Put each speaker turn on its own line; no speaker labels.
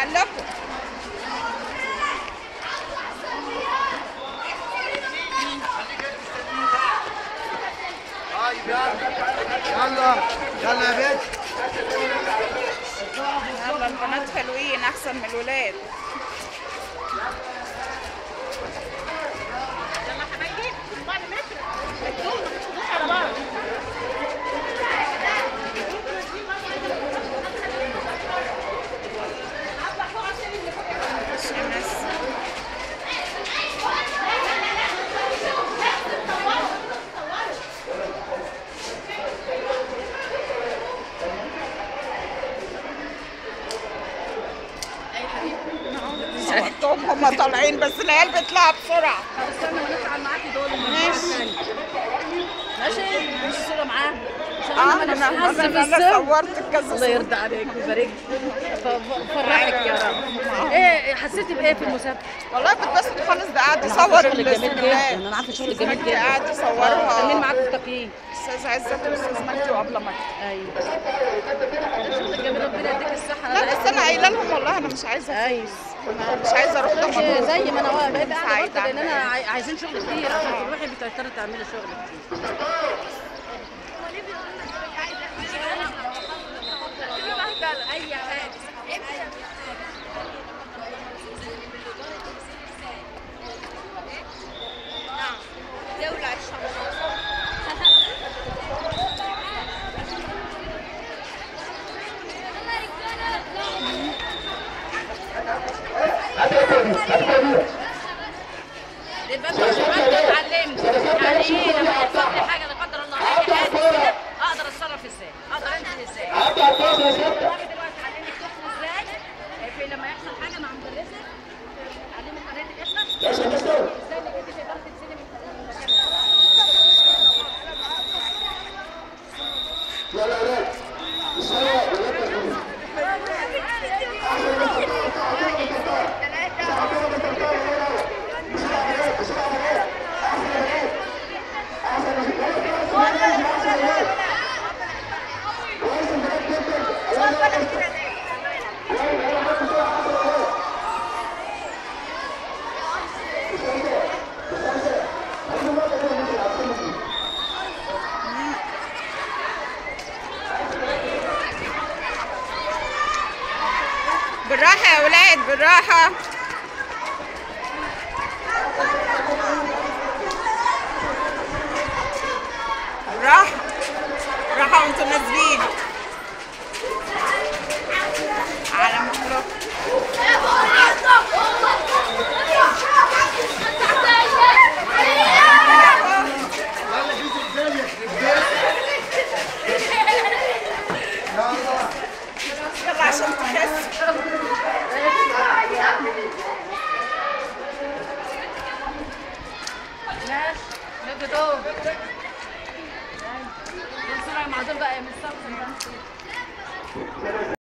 احرق لكم
طيب يلا يلا يلا يا بنت
يلا البنات حلوين احسن من الولاد
يلا حبايبي بعد متر الدول ما تاخدوش على بعض
شمس صورتهم هم طالعين بس العيال بيطلعوا بسرعه
طب استنى ما نطلع معاكي دول
ماشي.
ماشي ماشي الصوره معاهم عشان
اه
انا
انا
ماليش حظ
انا
في
أنا
السر
صورت كذا
الله
صورة.
يرضى عليك ويبارك فرحك يا رب ايه حسيتي بايه في المسابقه؟
والله بتبسط خالص ده قاعد
انا عارفه
يصور
شغل جميل جدا
الاستوديوهات
انا عارفه شغل
أستاذ
جميل
مجدي
جدا
قاعد
آه،
يصورها
كان مين معاك في التقييم؟
استاذ عزت واستاذ مجدي وابله مجدي
ايوه شغل جميل ربنا يديك الصحه
لا بس انا قايله لهم والله انا مش عايزه
ايوه
انا مش عايزه اروح
زي,
دمنهور
زي ما انا واقفه بقيت قاعده
سعيدة
برضه لان انا
عاملة
عاي- عايزين شغل كتير عشان تروحي بتضطري تعملي شغل كتير اي حاجه يبقى انت اشتغلت واتعلمت يعني ايه لما يحصل لي حاجه لا قدر الله اي حادث كده اقدر اتصرف ازاي؟ اقدر انزل ازاي؟ انا دلوقتي علمك تحصل ازاي؟ في لما يحصل حاجه مع مدرسك علمك قرايه الاسم ازاي انك انت تقدري تنزلي من المكان ده
بالراحه يا ولاد بالراحه راحه راحه وانتوا نازلين على مكروه
يلا في زلزال يلا
يلا عشان تخس
ماشي نجي دول بسرعه مع دول بقى يا مستر